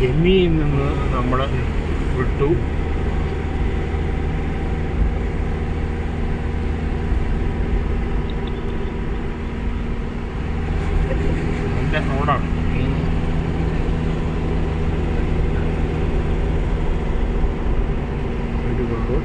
കെമിയിൽ നിന്ന് നമ്മൾ വിട്ടു നല്ല റോഡാണ് അടിപൊളി റോഡ്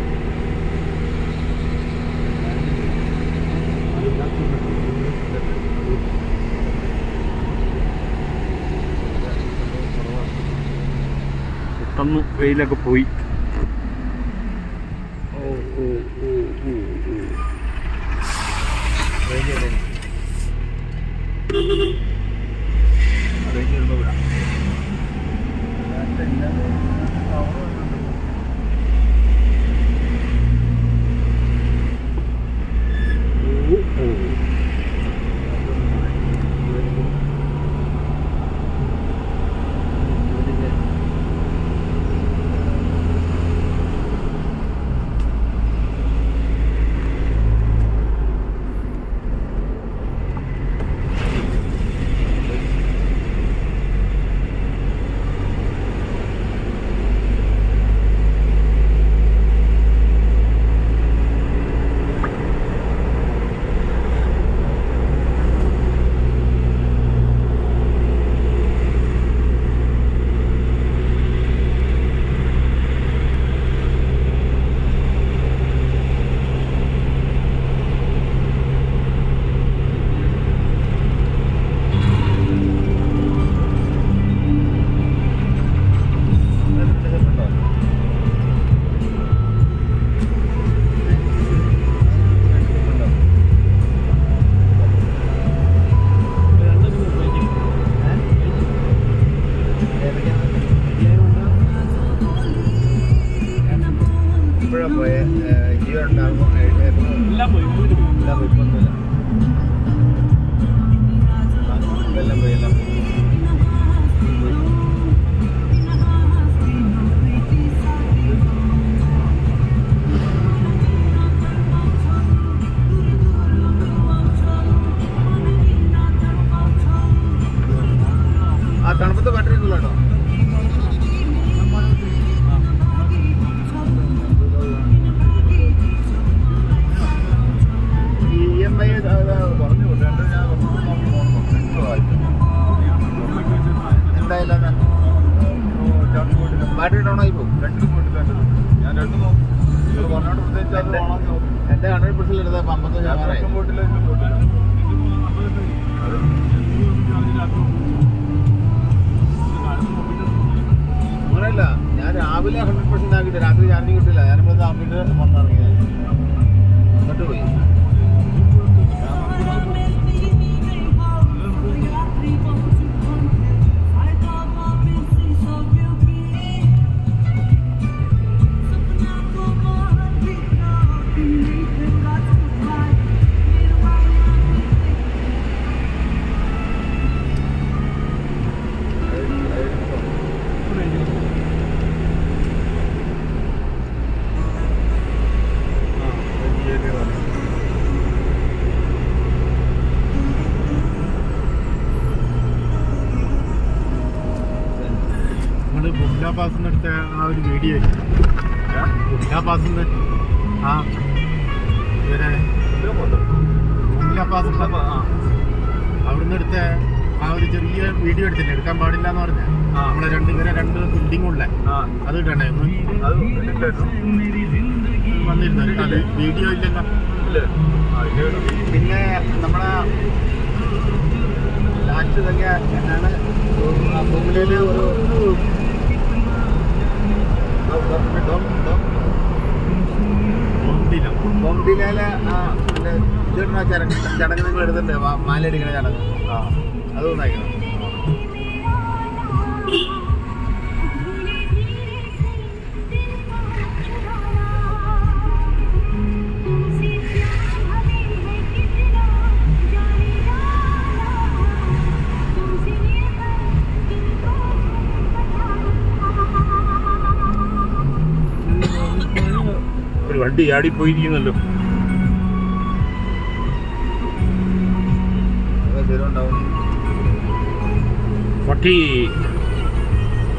പെട്ടെന്ന് വെയിലൊക്കെ പോയി ഓ ഓ ഓ ഓ ഓ ഓ ഓ ഇപ്പോഴാ പോയ ജിയോ ഉണ്ടാകുമ്പോൾ എല്ലാം പോയി എല്ലാം പോയി ഇപ്പൊന്നുമില്ല എല്ലാം പോയി എല്ലാം പോയി ആ തണുപ്പത്തെ ബാറ്ററി ഉണ്ടല്ലോ കേട്ടോ ഈ ഇ എം ഐ പറഞ്ഞു രണ്ട് ഞാൻ നോക്കി നോക്കി പോകണം രണ്ട് ആഴ്ച എന്തായാലും അതാ. ബാറ്ററി ഡൗൺ ആയി പോകും രണ്ടും പോയിട്ടില്ല ഞാൻ രണ്ടും നോക്കും പറഞ്ഞോണ്ട് പ്രത്യേകിച്ച് അത് ഓണാക്കി നോക്കും എൻ്റെ ഹൺഡ്രഡ് പെർസെന്റ് എടുത്തപ്പോൾ അമ്പത്തഞ്ച് ശതമാനമായി പോയിട്ടില്ല പോയിട്ടില്ല അങ്ങനെയല്ല ഞാൻ രാവിലെ ഹൺഡ്രഡ് പെർസെന്റ് ആക്കിയിട്ട് രാത്രി ചാർജ് കിട്ടില്ല ഞാനിപ്പോൾ ആക്കിയിട്ട് വന്നിറങ്ങിയത് എന്നിട്ട് പോയി നമ്മള് ബുംല പാസ് എടുത്ത ആ ഒരു വീഡിയോ ബുംല പാസ് ആ ഇവരെ ബുംല പാസ് അവിടുന്ന് എടുത്ത ആ ഒരു ചെറിയ വീഡിയോ എടുത്തില്ലേ എടുക്കാൻ പാടില്ല എന്ന് പറഞ്ഞ നമ്മളെ രണ്ട് ഇവരെ രണ്ട് ബിൽഡിംഗ് ഉള്ള അത് ഇടണേ ഒന്ന് വന്നിരുന്നു അത് വീഡിയോ ഇല്ലല്ലോ പിന്നെ നമ്മളെ ലാസ്റ്റ് ഇതൊക്കെ എന്നാണ് ബൊമ്മിലയില് ഒരു ബോംബില ബൊമ്മിലയിലെ ഇതിടുന്ന ചടങ്ങ് ചടങ്ങ് നിങ്ങൾ എടുത്തിട്ടുണ്ട് മാലടിക്കുന്ന ചടങ്ങ് അത് ഉണ്ടാക്കണം ഒരു വണ്ടി ആടി പോയിരിക്കുന്നല്ലോ അതൊക്കെ ഉണ്ടാവും പട്ടി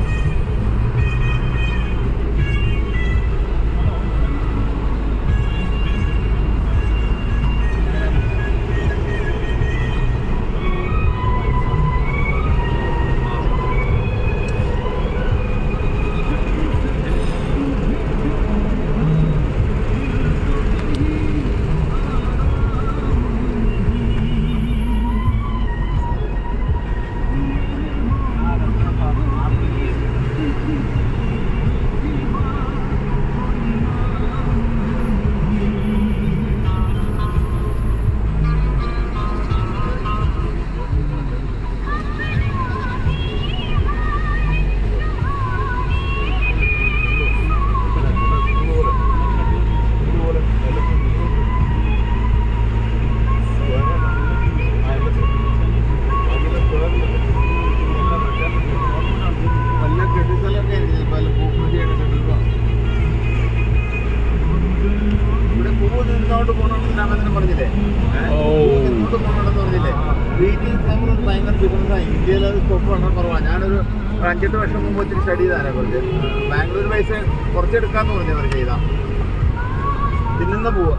ബാംഗ്ലൂർ ഭയങ്കര ഡിഫറൻസാണ് ഇന്ത്യയിൽ അത് സ്കോപ്പ് വളരെ കുറവാണ് ഞാനൊരു ഒരു അഞ്ചെട്ട് വർഷം മുമ്പ് ഇത്തിരി സ്റ്റഡി ചെയ്താനെ കുറച്ച് ബാംഗ്ലൂർ പൈസ കുറച്ചെടുക്കാന്ന് പറഞ്ഞു അവർ ചെയ്താ തിന്നുന്ന പോവാ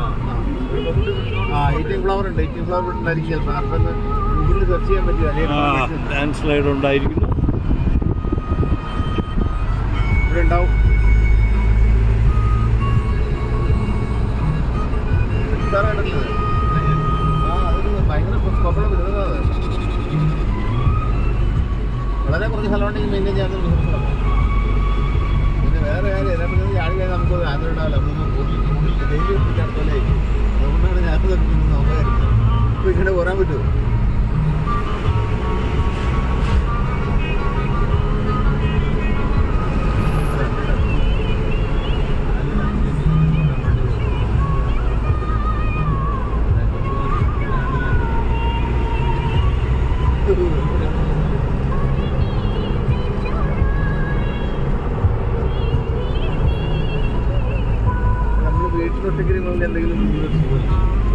ആ ഈറ്റിംഗ് ഫ്ലവർ ഉണ്ട് ഈറ്റിംഗ് ഫ്ലവർ ഉണ്ടായിരിക്കും ചിലപ്പോൾ നമുക്കൊന്ന് ഗൂഗിളിൽ സെർച്ച് ചെയ്യാൻ പറ്റില്ല അല്ലെങ്കിൽ ലാൻഡ് സ്ലൈഡ് ഉണ്ടായിരിക്കുന്നു ഇവിടെ ഉണ്ടാവും നിസ്സാരമായിട്ടുള്ളത്. ആ, അതൊരു ഭയങ്കര സ്കോപ്പുള്ള ബിസിനസ്സാണ് അത്. വളരെ കുറച്ച് സ്ഥലമുണ്ടെങ്കിൽ മെയിൻറ്റെയിൻ ചെയ്യാത്ത ബിസിനസ്സാണ് പിന്നെ വേറെ കാര്യം ഇതിനെപ്പറ്റി ചാടി കഴിഞ്ഞാൽ നമുക്ക് ആഗ്രഹം ഉണ്ടാവില്ല നമ്മളൊന്ന് ഡെയിലി പിടിക്കാത്തല്ലേ അതുകൊണ്ടാണ് ഞാൻ ഇതൊക്കെ പിന്നെ നോക്കാതിരുന്നത് ഇപ്പൊ ഇങ്ങനെ പോരാൻ പറ്റുമോ നമ്മൾ വീട്ടിലൊറ്റയ്ക്ക് നിങ്ങൾ എന്തെങ്കിലും business ചെയ്യോ?